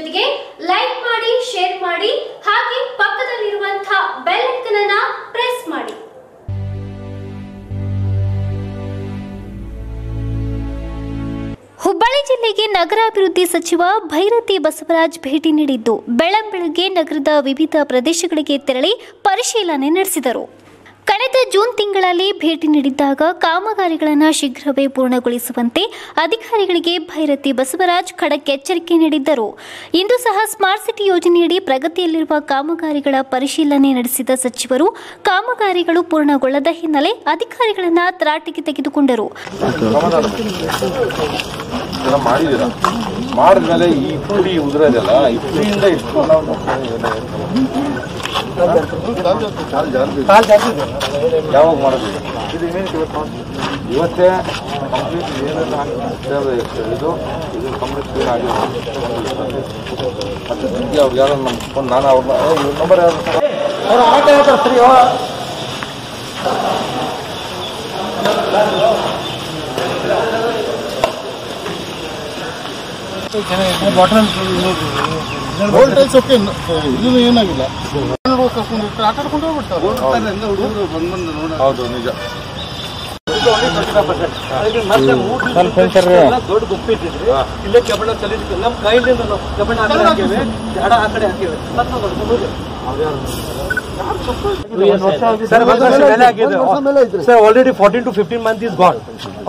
ಜೊತೆಗೆ ಲೈಕ್ ಮಾಡಿ ಶೇರ್ ಮಾಡಿ ಹಾಗೆ ಪಕ್ಕದಲ್ಲಿರುವಂತಹ ಬೆಲ್ ಐಕನ್ ಅನ್ನ ಪ್ರೆಸ್ ಮಾಡಿ ಹುಬ್ಬಳ್ಳಿ ಜಿಲ್ಲೆಗೆ ನಗರಾಭಿವೃದ್ಧಿ ಸಚಿವ ಭೈರತಿ ಬಸವರಾಜ್ ಭೇಟಿ ನೀಡಿದ್ದು ಬೆಳಂಬೆಳಗ್ಗೆ ನಗರದ ವಿವಿಧ ಪ್ರದೇಶಗಳಿಗೆ ತೆರಳಿ ಪರಿಶೀಲನೆ ನಡೆಸಿದರು ಕಳೆದ ಜೂನ್ ತಿಂಗಳಲ್ಲಿ ಭೇಟಿ ನೀಡಿದ್ದಾಗ ಕಾಮಗಾರಿಗಳನ್ನು ಶೀಘ್ರವೇ ಪೂರ್ಣಗೊಳಿಸುವಂತೆ ಅಧಿಕಾರಿಗಳಿಗೆ ಭೈರತಿ ಬಸವರಾಜ್ ಖಡಕ್ ಎಚ್ಚರಿಕೆ ನೀಡಿದ್ದರು ಇಂದು ಸಹ ಸ್ಮಾರ್ಟ್ ಸಿಟಿ ಯೋಜನೆಯಡಿ ಪ್ರಗತಿಯಲ್ಲಿರುವ ಕಾಮಗಾರಿಗಳ ಪರಿಶೀಲನೆ ನಡೆಸಿದ ಸಚಿವರು ಕಾಮಗಾರಿಗಳು ಪೂರ್ಣಗೊಳ್ಳದ ಹಿನ್ನೆಲೆ ಅಧಿಕಾರಿಗಳನ್ನು ತರಾಟೆಗೆ ತೆಗೆದುಕೊಂಡರು ಇದೆಲ್ಲ ಮಾಡಿದ್ದೀರಾ ಮಾಡಿದ್ಮೇಲೆ ಈ ಪುಡಿ ಉದುರೋದಲ್ಲ ಈ ಪುಡಿಯಿಂದ ಇಷ್ಟು ನಾವು ಯಾವಾಗ ಮಾಡೋದು ಇವತ್ತೇ ಕಂಪ್ಲೀಟ್ ಏನೆಲ್ಲ ಸೇವೆ ಇದು ಇದು ಕಂಪ್ಲೀಟ್ ಕ್ಲೀನ್ ಆಗಿದೆ ಮತ್ತೆ ಸಂಜೆ ಅವ್ರು ಯಾರೋ ನಮ್ಮ ಫೋನ್ ನಾನು ಅವ್ರನ್ನ ನಂಬರ್ ಯಾರು ವೋಲ್ಟೇಜ್ ಓಕೆ ಇದು ಏನಾಗಿಲ್ಲ ಕರ್ಕೊಂಡು ಹೋಗ್ತಾರೆ ಆಟ ಆಡ್ಕೊಂಡು ಹೋಗ್ಬಿಡ್ತಾರೆ ಹೌದು ನಿಜ ದೊಡ್ಡ ಗುಪ್ಪಿಟ್ಟಿದ್ರಿ ಇಲ್ಲೇ ಕಬ್ಬಣ ಕಲಿತಿದ್ವಿ ನಮ್ಮ ಕೈಲಿಂದ ನಾವು ಕಬ್ಬಣ ಆ ಕಡೆ ಹಾಕಿವೆ ಜಡ ಆ ಕಡೆ ಹಾಕಿವೆ ಮತ್ತೆ ನಾವು ನೋಡ್ಕೊಂಡು ಹೋದ್ವಿ. ಸರ್ ಒಂದು ವರ್ಷ ಮೇಲೆ ಆಗಿದೆ sir already fourteen to fifteen month is gone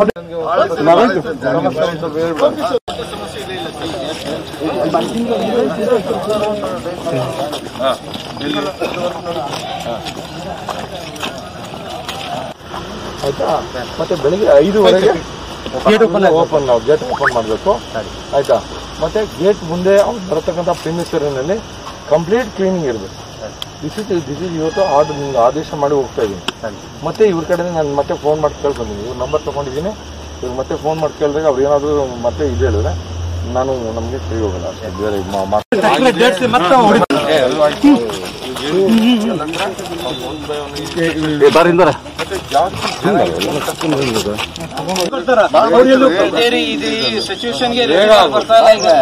ಆಯ್ತಾ ಮತ್ತೆ ಬೆಳಿಗ್ಗೆ ಐದುವರೆಗೆ ಗೇಟ್ ಓಪನ್ ಓಪನ್ ನಾವು ಗೇಟ್ ಓಪನ್ ಮಾಡಬೇಕು ಆಯ್ತಾ ಮತ್ತೆ ಗೇಟ್ ಮುಂದೆ ಅವ್ನು ಬರತಕ್ಕಂಥ ಪ್ರಿಮಿಸರಿನಲ್ಲಿ ಕಂಪ್ಲೀಟ್ ಕ್ಲೀನಿಂಗ್ ಇರಬೇಕು ದಿಸ್ ಇಸ್ ದಿಸ್ ಇಸ್ ಇವತ್ತು ಆರ್ಡರ್ ನಿಮ್ಗೆ ಆದೇಶ ಮಾಡಿ ಹೋಗ್ತಾ ಇದ್ದೀನಿ ಮತ್ತೆ ಇವ್ರ ಕಡೆ ನಾನು ಮತ್ತೆ ಫೋನ್ ಮಾಡಿ ಕೇಳ್ಕೊಂಡಿದ್ದೀನಿ ಇವ್ರ ನಂಬರ್ ತೊಗೊಂಡಿದ್ದೀನಿ ಇವ್ರು ಮತ್ತೆ ಫೋನ್ ಮಾಡಿ ಕೇಳಿದಾಗ ಅವ್ರು ಏನಾದರೂ ಮತ್ತೆ ಇದು ಹೇಳಿದ್ರೆ ನಾನು ನಮಗೆ ಫ್ರೀ ಹೋಗಲ್ಲ ಅಷ್ಟೇ ಬೇರೆ ಇದು ಮಾ- ಮಾತು- ಏ, ಅದು ಆಯ್ತು. ಮತ್ತೆ ಜಾಸ್ತಿ ಜನ ಬೇಗ ಆಗುತ್ತೆ.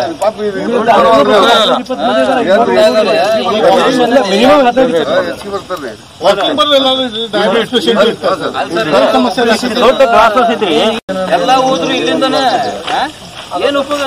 ಎಲ್ಲ ಹೋದ್ರು ಇಲ್ಲಿಂದನೇ ಏನು ಉಪಯೋಗ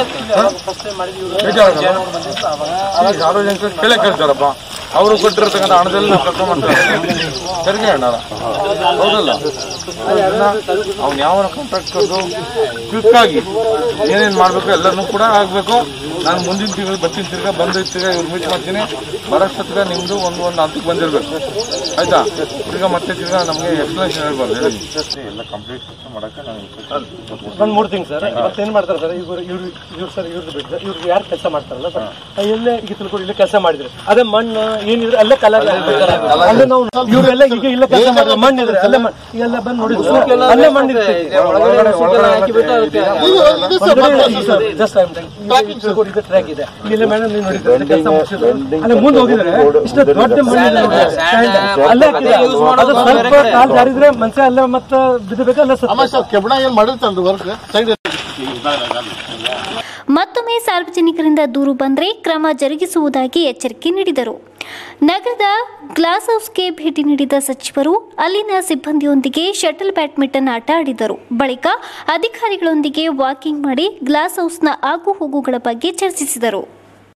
ಅವಾಗ ಯಾರೋ ಜನ ಕೆಳಗೆ ಕೇಳ್ತಾರಪ್ಪ ಅವರು ಕೊಟ್ಟಿರ್ತಕ್ಕಂಥ ಹಣದಲ್ಲಿ ನಾವು ಕರ್ಕೊಂಡ್ ಮಾಡ್ತಾರೆ ತೆರಿಗೆ ಹಣ ಹೌದಲ್ಲ ಅವ್ನು ಯಾವ ಕಾಂಟ್ರಾಕ್ಟ್ ಕೊಟ್ಟು ಕ್ವಿಕ್ ಆಗಿ ಏನೇನ್ ಮಾಡ್ಬೇಕು ಎಲ್ಲರನ್ನೂ ಕೂಡ ಆಗ್ಬೇಕು ನಾನು ಮುಂದಿನ ತಿಂಗಳು ಬರ್ತೀನಿ ತಿರ್ಗಾ ಬಂದು ತಿರ್ಗಾ ಇವ್ರು ಮೀಟ್ ಮಾಡ್ತೀನಿ ಬರೋಷ್ಟೊತ್ತಿಗೆ ನಿಮ್ದು ಒಂದು ಒಂದು ಹಂತಕ್ಕೆ ಬಂದಿರ್ಬೇಕು ಆಯ್ತಾ ತಿರ್ಗಾ ಮತ್ತೆ ತಿರ್ಗಾ ನಮಗೆ ಎಕ್ಸ್ಪ್ಲನೇಷನ್ ಹೇಳ್ಬಾರ್ದು ಹೇಳಿ ಎಲ್ಲ ಕಂಪ್ಲೀಟ್ ಮಾಡಕ್ಕೆ ನಾನು ಒಂದ್ ಮೂರ್ ತಿಂಗ್ ಸರ್ ಮತ್ತೇನ್ ಮಾಡ್ತಾರೆ ಸರ್ ಇವ್ರು ಇವ್ರು ಇವ್ರು ಸರ್ ಇವ್ರದ್ದು ಬಿಟ್ಟು ಇವ್ರು ಯಾರು ಕೆಲಸ ಮಾಡ್ತಾರಲ್ಲ ಸರ್ ಎಲ್ಲೇ ಈಗ ತಿಳ್ಕೊಂಡು ಇಲ್ಲೇ ಕೆಲಸ ಮಾಡಿದ್ರೆ ಅದೇ ಮಣ್ಣು ಏನಿದ್ರೆ ಅಲ್ಲೇ ಕಲರ್ ಅಲ್ಲೇ ನಾವು ಇವರೆಲ್ಲ ಈಗ ಇಲ್ಲೇ ಕೆಲಸ ಮಾಡಿದ್ರೆ ಮಣ್ಣು ಇದ್ರೆ ಅಲ್ಲೇ ಮಣ್ಣು ಎಲ್ಲ ಬಂದು ನೋಡಿದ್ರೆ ಅಲ್ಲೇ ಮಣ್ಣು ಜಸ್ಟ್ ಇದು ಟ್ರ್ಯಾಕ್ ಇದೆ ಇಲ್ಲಿ ಮೇಡಮ್ ನೀವು ನೋಡಿದ್ರೆ ಅಲ್ಲೇ ಕೆಲಸ ಮುಗಿಸಿದ್ರೆ ಅಲ್ಲೇ ಮುಂದೆ ಹೋಗಿದ್ರೆ ಇಷ್ಟು ದೊಡ್ಡ ಮಣ್ಣು ಇದೆ ನೋಡಿ, sand. ಅಲ್ಲೇ ಹಾಕಿದ್ರೆ ಅದು ಸ್ವಲ್ಪ ಕಾಲ್ ಜಾರಿದ್ರೆ ಮನುಷ್ಯ ಅಲ್ಲೇ ಮತ್ತೆ ಬಿದ್ದಬೇಕು ಅಲ್ಲೇ ಸತ್ತು ಅಮ್ಮ ಸರ್ ಕೆಬ್ಬಣ ಏನ್ ಮಾಡಿರ್ತಾರಲ್ರಿ ವರ್ಕ್ ಸೈಡ್ ಮತ್ತೊಮ್ಮೆ ಸಾರ್ವಜನಿಕರಿಂದ ದೂರು ಬಂದರೆ ಕ್ರಮ ಜರುಗಿಸುವುದಾಗಿ ಎಚ್ಚರಿಕೆ ನೀಡಿದರು ನಗರದ ಗ್ಲಾಸ್ ಹೌಸ್ಗೆ ಭೇಟಿ ನೀಡಿದ ಸಚಿವರು ಅಲ್ಲಿನ ಸಿಬ್ಬಂದಿಯೊಂದಿಗೆ ಶಟಲ್ ಬ್ಯಾಡ್ಮಿಂಟನ್ ಆಟ ಆಡಿದರು ಬಳಿಕ ಅಧಿಕಾರಿಗಳೊಂದಿಗೆ ವಾಕಿಂಗ್ ಮಾಡಿ ಗ್ಲಾಸ್ ಹೌಸ್ನ ಆಗುಹೋಗುಗಳ ಬಗ್ಗೆ ಚರ್ಚಿಸಿದರು